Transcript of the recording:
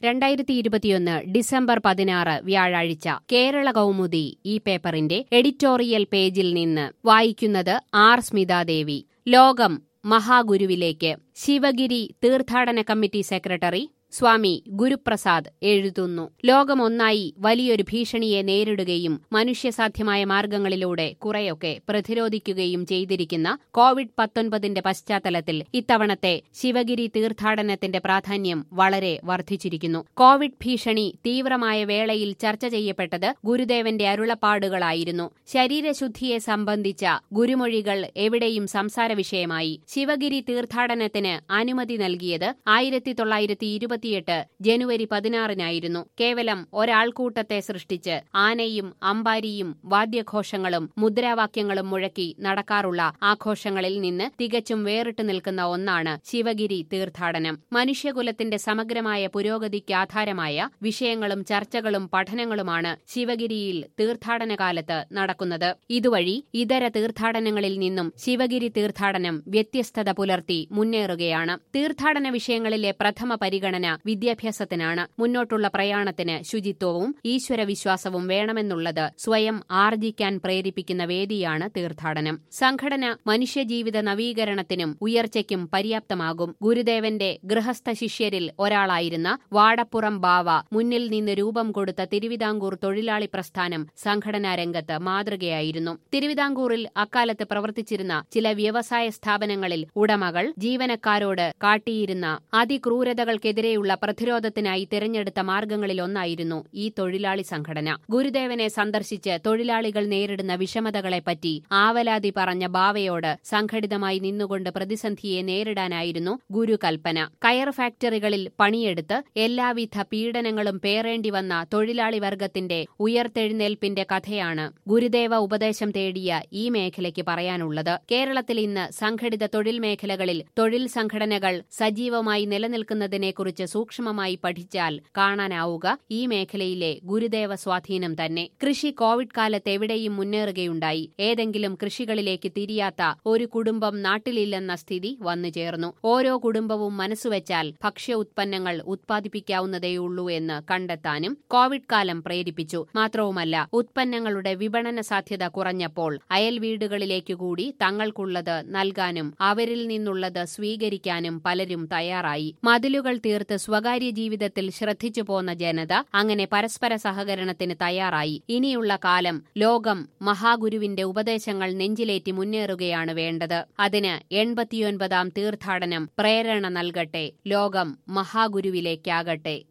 രണ്ടായിരത്തി ഇരുപത്തിയൊന്ന് ഡിസംബർ പതിനാറ് വ്യാഴാഴ്ച കേരള കൗമുദി ഈ പേപ്പറിന്റെ എഡിറ്റോറിയൽ പേജിൽ നിന്ന് വായിക്കുന്നത് ആർ സ്മിതാദേവി ലോകം മഹാഗുരുവിലേക്ക് ശിവഗിരി തീർത്ഥാടന കമ്മിറ്റി സെക്രട്ടറി സ്വാമി ഗുരുപ്രസാദ് എഴുതുന്നു ലോകമൊന്നായി വലിയൊരു ഭീഷണിയെ നേരിടുകയും മനുഷ്യസാധ്യമായ മാർഗങ്ങളിലൂടെ കുറെയൊക്കെ പ്രതിരോധിക്കുകയും ചെയ്തിരിക്കുന്ന കോവിഡ് പത്തൊൻപതിന്റെ പശ്ചാത്തലത്തിൽ ഇത്തവണത്തെ ശിവഗിരി തീർത്ഥാടനത്തിന്റെ പ്രാധാന്യം വളരെ വർദ്ധിച്ചിരിക്കുന്നു കോവിഡ് ഭീഷണി തീവ്രമായ വേളയിൽ ചർച്ച ചെയ്യപ്പെട്ടത് ഗുരുദേവന്റെ അരുളപ്പാടുകളായിരുന്നു ശരീരശുദ്ധിയെ സംബന്ധിച്ച ഗുരുമൊഴികൾ എവിടെയും സംസാര വിഷയമായി ശിവഗിരി തീർത്ഥാടനത്തിന് അനുമതി നൽകിയത് ആയിരത്തി തൊള്ളായിരത്തി ഇരുപത്തിയെട്ട് ജനുവരി പതിനാറിനായിരുന്നു കേവലം ഒരാൾക്കൂട്ടത്തെ സൃഷ്ടിച്ച് ആനയും അമ്പാരിയും വാദ്യഘോഷങ്ങളും മുദ്രാവാക്യങ്ങളും മുഴക്കി നടക്കാറുള്ള ആഘോഷങ്ങളിൽ നിന്ന് തികച്ചും വേറിട്ട് നിൽക്കുന്ന ഒന്നാണ് ശിവഗിരി തീർത്ഥാടനം മനുഷ്യകുലത്തിന്റെ സമഗ്രമായ പുരോഗതിക്ക് ആധാരമായ വിഷയങ്ങളും ചർച്ചകളും പഠനങ്ങളുമാണ് ശിവഗിരിയിൽ തീർത്ഥാടന കാലത്ത് നടക്കുന്നത് ഇതുവഴി ഇതര തീർത്ഥാടനങ്ങളിൽ നിന്നും ശിവഗിരി തീർത്ഥാടനം വ്യത്യസ്തത പുലർത്തി മുന്നേറുകയാണ് തീർത്ഥാടന വിഷയങ്ങളിലെ പ്രഥമ പരിഗണന വിദ്യാഭ്യാസത്തിനാണ് മുന്നോട്ടുള്ള പ്രയാണത്തിന് ശുചിത്വവും ഈശ്വരവിശ്വാസവും വേണമെന്നുള്ളത് സ്വയം ആർജിക്കാൻ പ്രേരിപ്പിക്കുന്ന വേദിയാണ് തീർത്ഥാടനം സംഘടന മനുഷ്യജീവിത നവീകരണത്തിനും ഉയർച്ചയ്ക്കും പര്യാപ്തമാകും ഗുരുദേവന്റെ ഗൃഹസ്ഥ ശിഷ്യരിൽ ഒരാളായിരുന്ന വാടപ്പുറം ബാവ മുന്നിൽ നിന്ന് രൂപം കൊടുത്ത തിരുവിതാംകൂർ തൊഴിലാളി പ്രസ്ഥാനം സംഘടനാ രംഗത്ത് മാതൃകയായിരുന്നു തിരുവിതാംകൂറിൽ അക്കാലത്ത് പ്രവർത്തിച്ചിരുന്ന ചില വ്യവസായ സ്ഥാപനങ്ങളിൽ ഉടമകൾ ജീവനക്കാരോട് കാട്ടിയിരുന്ന അതിക്രൂരതകൾക്കെതിരെയുള്ള പ്രതിരോധത്തിനായി തിരഞ്ഞെടുത്ത മാർഗങ്ങളിലൊന്നായിരുന്നു ഈ തൊഴിലാളി സംഘടന ഗുരുദേവനെ സന്ദർശിച്ച് തൊഴിലാളികൾ നേരിടുന്ന വിഷമതകളെപ്പറ്റി ആവലാതി പറഞ്ഞ ബാവയോട് സംഘടിതമായി നിന്നുകൊണ്ട് പ്രതിസന്ധിയെ നേരിടാനായിരുന്നു ഗുരുകൽപ്പന കയർ ഫാക്ടറികളിൽ പണിയെടുത്ത് എല്ലാവിധ പീഡനങ്ങളും പേറേണ്ടി വന്ന തൊഴിലാളി വർഗത്തിന്റെ ഉയർത്തെഴുന്നേൽപ്പിന്റെ കഥയാണ് ഗുരുദേവ ഉപദേശം തേടിയ ഈ മേഖലയ്ക്ക് പറയാനുള്ളത് കേരളത്തിൽ ഇന്ന് സംഘടിത തൊഴിൽ മേഖലകളിൽ തൊഴിൽ സംഘടനകൾ സജീവമായി നിലനിൽക്കുന്നതിനെക്കുറിച്ച് സൂക്ഷ്മമായി പഠിച്ചാൽ കാണാനാവുക ഈ മേഖലയിലെ ഗുരുദേവ സ്വാധീനം തന്നെ കൃഷി കോവിഡ് കാലത്ത് എവിടെയും മുന്നേറുകയുണ്ടായി ഏതെങ്കിലും കൃഷികളിലേക്ക് തിരിയാത്ത ഒരു കുടുംബം നാട്ടിലില്ലെന്ന സ്ഥിതി വന്നു ചേർന്നു ഓരോ കുടുംബവും മനസ്സുവെച്ചാൽ ഭക്ഷ്യ ഉത്പന്നങ്ങൾ ഉത്പാദിപ്പിക്കാവുന്നതേയുള്ളൂ എന്ന് കണ്ടെത്താനും കോവിഡ് കാലം പ്രേരിപ്പിച്ചു മാത്രവുമല്ല ഉത്പന്നങ്ങളുടെ വിപണന സാധ്യത കുറഞ്ഞപ്പോൾ അയൽ വീടുകളിലേക്ക് കൂടി തങ്ങൾക്കുള്ളത് നൽകാനും അവരിൽ നിന്നുള്ളത് സ്വീകരിക്കാനും പലരും തയ്യാറായി മതിലുകൾ തീർത്ത് സ്വകാര്യ ജീവിതത്തിൽ ശ്രദ്ധിച്ചു പോന്ന ജനത അങ്ങനെ പരസ്പര സഹകരണത്തിന് തയ്യാറായി ഇനിയുള്ള കാലം ലോകം മഹാഗുരുവിന്റെ ഉപദേശങ്ങൾ നെഞ്ചിലേറ്റി മുന്നേറുകയാണ് വേണ്ടത് അതിന് എൺപത്തിയൊൻപതാം തീർത്ഥാടനം പ്രേരണ നൽകട്ടെ ലോകം മഹാഗുരുവിലേക്കാകട്ടെ